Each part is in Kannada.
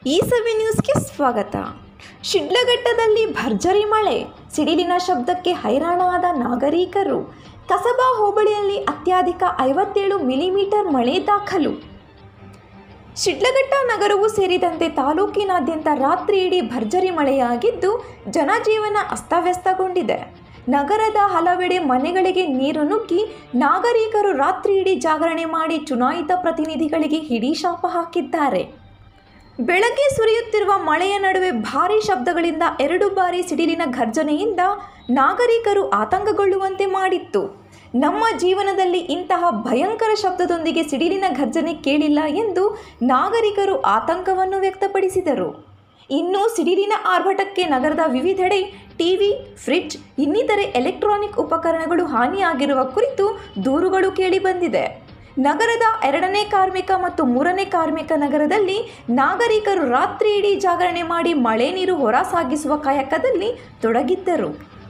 ಈ ಸವಿ ನ್ಯೂಸ್ಗೆ ಸ್ವಾಗತ ಶಿಡ್ಲಘಟ್ಟದಲ್ಲಿ ಭರ್ಜರಿ ಮಳೆ ಸಿಡಿಲಿನ ಶಬ್ದಕ್ಕೆ ಹೈರಾಣಾದ ನಾಗರಿಕರು ಕಸಬಾ ಹೋಬಳಿಯಲ್ಲಿ ಅತ್ಯಧಿಕ ಐವತ್ತೇಳು ಮಿಲಿಮೀಟರ್ ಮಳೆ ದಾಖಲು ಶಿಡ್ಲಘಟ್ಟ ನಗರವು ಸೇರಿದಂತೆ ತಾಲೂಕಿನಾದ್ಯಂತ ರಾತ್ರಿ ಇಡೀ ಭರ್ಜರಿ ಮಳೆಯಾಗಿದ್ದು ಜನಜೀವನ ಅಸ್ತವ್ಯಸ್ತಗೊಂಡಿದೆ ನಗರದ ಹಲವೆಡೆ ಮನೆಗಳಿಗೆ ನೀರು ನುಗ್ಗಿ ನಾಗರಿಕರು ರಾತ್ರಿ ಇಡೀ ಜಾಗರಣೆ ಮಾಡಿ ಚುನಾಯಿತ ಪ್ರತಿನಿಧಿಗಳಿಗೆ ಹಿಡಿಶಾಪ ಹಾಕಿದ್ದಾರೆ ಬೆಳಗ್ಗೆ ಸುರಿಯುತ್ತಿರುವ ಮಳೆಯ ನಡುವೆ ಭಾರೀ ಶಬ್ದಗಳಿಂದ ಎರಡು ಬಾರಿ ಸಿಡಿಲಿನ ಘರ್ಜನೆಯಿಂದ ನಾಗರಿಕರು ಆತಂಕಗೊಳ್ಳುವಂತೆ ಮಾಡಿತ್ತು ನಮ್ಮ ಜೀವನದಲ್ಲಿ ಇಂತಹ ಭಯಂಕರ ಶಬ್ದದೊಂದಿಗೆ ಸಿಡಿಲಿನ ಘರ್ಜನೆ ಕೇಳಿಲ್ಲ ಎಂದು ನಾಗರಿಕರು ಆತಂಕವನ್ನು ವ್ಯಕ್ತಪಡಿಸಿದರು ಇನ್ನು ಸಿಡಿಲಿನ ಆರ್ಭಟಕ್ಕೆ ನಗರದ ವಿವಿಧೆಡೆ ಟಿವಿ ಫ್ರಿಡ್ಜ್ ಇನ್ನಿತರೆ ಎಲೆಕ್ಟ್ರಾನಿಕ್ ಉಪಕರಣಗಳು ಹಾನಿಯಾಗಿರುವ ಕುರಿತು ದೂರುಗಳು ಕೇಳಿಬಂದಿದೆ ನಗರದ ಎರಡನೇ ಕಾರ್ಮಿಕ ಮತ್ತು ಮೂರನೇ ಕಾರ್ಮಿಕ ನಗರದಲ್ಲಿ ನಾಗರಿಕರು ರಾತ್ರಿ ಇಡೀ ಜಾಗರಣೆ ಮಾಡಿ ಮಳೆ ನೀರು ಹೊರಸಾಗಿಸುವ ಕಾಯಕದಲ್ಲಿ ತೊಡಗಿದ್ದರು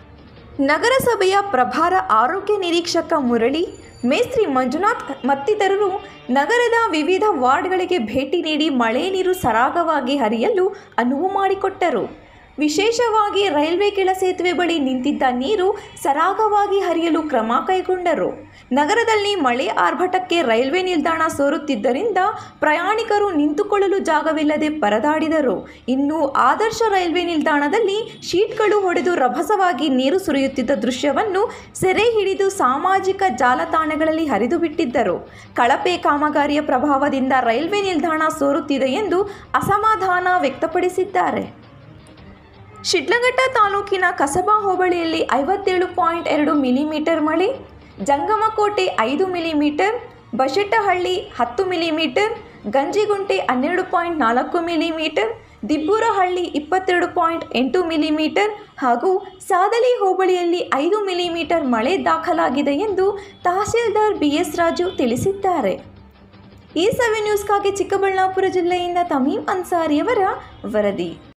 ನಗರಸಭೆಯ ಪ್ರಭಾರ ಆರೋಗ್ಯ ನಿರೀಕ್ಷಕ ಮುರಳಿ ಮೇಸ್ತ್ರಿ ಮಂಜುನಾಥ್ ಮತ್ತಿತರರು ನಗರದ ವಿವಿಧ ವಾರ್ಡ್ಗಳಿಗೆ ಭೇಟಿ ನೀಡಿ ಮಳೆ ನೀರು ಸರಾಗವಾಗಿ ಹರಿಯಲು ಅನುವು ಮಾಡಿಕೊಟ್ಟರು ವಿಶೇಷವಾಗಿ ರೈಲ್ವೆ ಕೆಳ ಸೇತುವೆ ಬಳಿ ನಿಂತಿದ್ದ ನೀರು ಸರಾಗವಾಗಿ ಹರಿಯಲು ಕ್ರಮ ಕೈಗೊಂಡರು ನಗರದಲ್ಲಿ ಮಳೆ ಆರ್ಭಟಕ್ಕೆ ರೈಲ್ವೆ ನಿಲ್ದಾಣ ಸೋರುತ್ತಿದ್ದರಿಂದ ಪ್ರಯಾಣಿಕರು ನಿಂತುಕೊಳ್ಳಲು ಜಾಗವಿಲ್ಲದೆ ಪರದಾಡಿದರು ಇನ್ನು ಆದರ್ಶ ರೈಲ್ವೆ ನಿಲ್ದಾಣದಲ್ಲಿ ಶೀಟ್ಗಳು ಹೊಡೆದು ರಭಸವಾಗಿ ನೀರು ಸುರಿಯುತ್ತಿದ್ದ ದೃಶ್ಯವನ್ನು ಸೆರೆ ಹಿಡಿದು ಸಾಮಾಜಿಕ ಜಾಲತಾಣಗಳಲ್ಲಿ ಹರಿದು ಬಿಟ್ಟಿದ್ದರು ಕಳಪೆ ಕಾಮಗಾರಿಯ ಪ್ರಭಾವದಿಂದ ರೈಲ್ವೆ ನಿಲ್ದಾಣ ಸೋರುತ್ತಿದೆ ಎಂದು ಅಸಮಾಧಾನ ವ್ಯಕ್ತಪಡಿಸಿದ್ದಾರೆ ಶಿಡ್ಲಘಟ್ಟ ತಾಲೂಕಿನ ಕಸಬಾ ಹೋಬಳಿಯಲ್ಲಿ ಐವತ್ತೇಳು ಪಾಯಿಂಟ್ ಎರಡು ಮಿಲಿಮೀಟರ್ ಮಳೆ ಜಂಗಮಕೋಟೆ ಐದು ಮಿಲಿಮೀಟರ್ ಬಶೆಟ್ಟಹಳ್ಳಿ ಹತ್ತು ಮಿಲಿಮೀಟರ್ ಗಂಜಿಗುಂಟೆ ಹನ್ನೆರಡು ಪಾಯಿಂಟ್ ನಾಲ್ಕು ಮಿಲಿಮೀಟರ್ ದಿಬ್ಬೂರಹಳ್ಳಿ ಇಪ್ಪತ್ತೆರಡು ಪಾಯಿಂಟ್ ಎಂಟು ಮಿಲಿಮೀಟರ್ ಹಾಗೂ ಸಾದಲಿ ಹೋಬಳಿಯಲ್ಲಿ ಐದು ಮಿಲಿಮೀಟರ್ ಮಳೆ ದಾಖಲಾಗಿದೆ ಎಂದು ತಹಸೀಲ್ದಾರ್ ಬಿ ಎಸ್ ರಾಜು ತಿಳಿಸಿದ್ದಾರೆ ಈ ಸವಿ ನ್ಯೂಸ್ಗಾಗಿ ಚಿಕ್ಕಬಳ್ಳಾಪುರ ಜಿಲ್ಲೆಯಿಂದ ತಮೀಮ್ ಅನ್ಸಾರಿಯವರ ವರದಿ